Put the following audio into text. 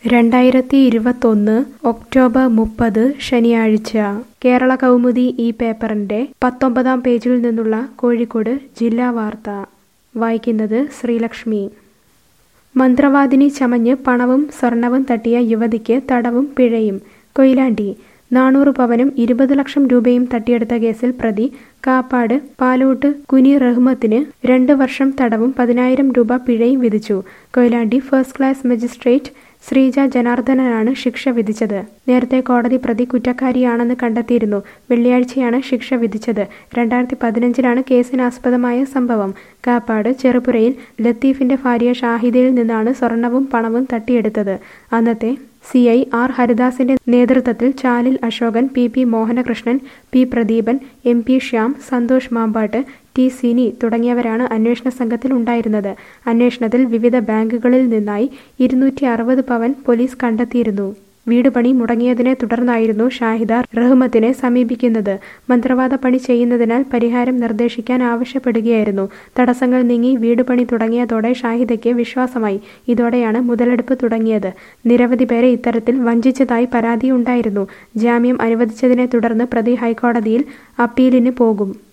രണ്ടായിരത്തി ഇരുപത്തൊന്ന് ഒക്ടോബർ മുപ്പത് ശനിയാഴ്ച കേരള കൗമുദി ഈ പേപ്പറിന്റെ പത്തൊമ്പതാം പേജിൽ നിന്നുള്ള കോഴിക്കോട് ജില്ലാ വാർത്ത വായിക്കുന്നത് ശ്രീലക്ഷ്മി മന്ത്രവാദിനി ചമഞ്ഞ് പണവും സ്വർണവും തട്ടിയ യുവതിക്ക് തടവും പിഴയും കൊയിലാണ്ടി നാനൂറ് പവനും ഇരുപത് ലക്ഷം രൂപയും തട്ടിയെടുത്ത കേസിൽ പ്രതി കാപ്പാട് പാലോട്ട് കുനി റഹ്മത്തിന് രണ്ട് വർഷം തടവും പതിനായിരം രൂപ പിഴയും വിധിച്ചു Koyilandy first class magistrate Sreeja ജനാർദ്ദനനാണ് ശിക്ഷ വിധിച്ചത് നേരത്തെ കോടതി പ്രതി കുറ്റക്കാരിയാണെന്ന് കണ്ടെത്തിയിരുന്നു വെള്ളിയാഴ്ചയാണ് ശിക്ഷ വിധിച്ചത് രണ്ടായിരത്തി പതിനഞ്ചിലാണ് കേസിനാസ്പദമായ സംഭവം കാപ്പാട് ചെറുപുരയിൽ ലത്തീഫിന്റെ ഭാര്യ ഷാഹിദയിൽ നിന്നാണ് സ്വർണവും പണവും തട്ടിയെടുത്തത് അന്നത്തെ സി ഐ ആർ ഹരിദാസിന്റെ നേതൃത്വത്തിൽ Chalil Ashokan P P Mohanakrishnan P Pradeepan M P Shyam Santhosh Mampattu T Sini തുടങ്ങിയവരാണ് അന്വേഷണ സംഘത്തിൽ ഉണ്ടായിരുന്നത് അന്വേഷണത്തിൽ വിവിധ ബാങ്കുകളിൽ നിന്നായി ഇരുന്നൂറ്റി അറുപത് പവൻ പോലീസ് കണ്ടെത്തിയിരുന്നു വീട് പണി മുടങ്ങിയതിനെ തുടർന്നായിരുന്നു ഷാഹിദ റഹ്മത്തിനെ സമീപിക്കുന്നത് മന്ത്രവാദ പണി ചെയ്യുന്നതിനാൽ പരിഹാരം നിർദ്ദേശിക്കാൻ ആവശ്യപ്പെടുകയായിരുന്നു തടസ്സങ്ങൾ നീങ്ങി വീട് പണി തുടങ്ങിയതോടെ ഷാഹിദയ്ക്ക് വിശ്വാസമായി ഇതോടെയാണ് മുതലെടുപ്പ് തുടങ്ങിയത് നിരവധി പേരെ ഇത്തരത്തിൽ വഞ്ചിച്ചതായി പരാതിയുണ്ടായിരുന്നു ജാമ്യം അനുവദിച്ചതിനെ തുടർന്ന് പ്രതി ഹൈക്കോടതിയിൽ അപ്പീലിന് പോകും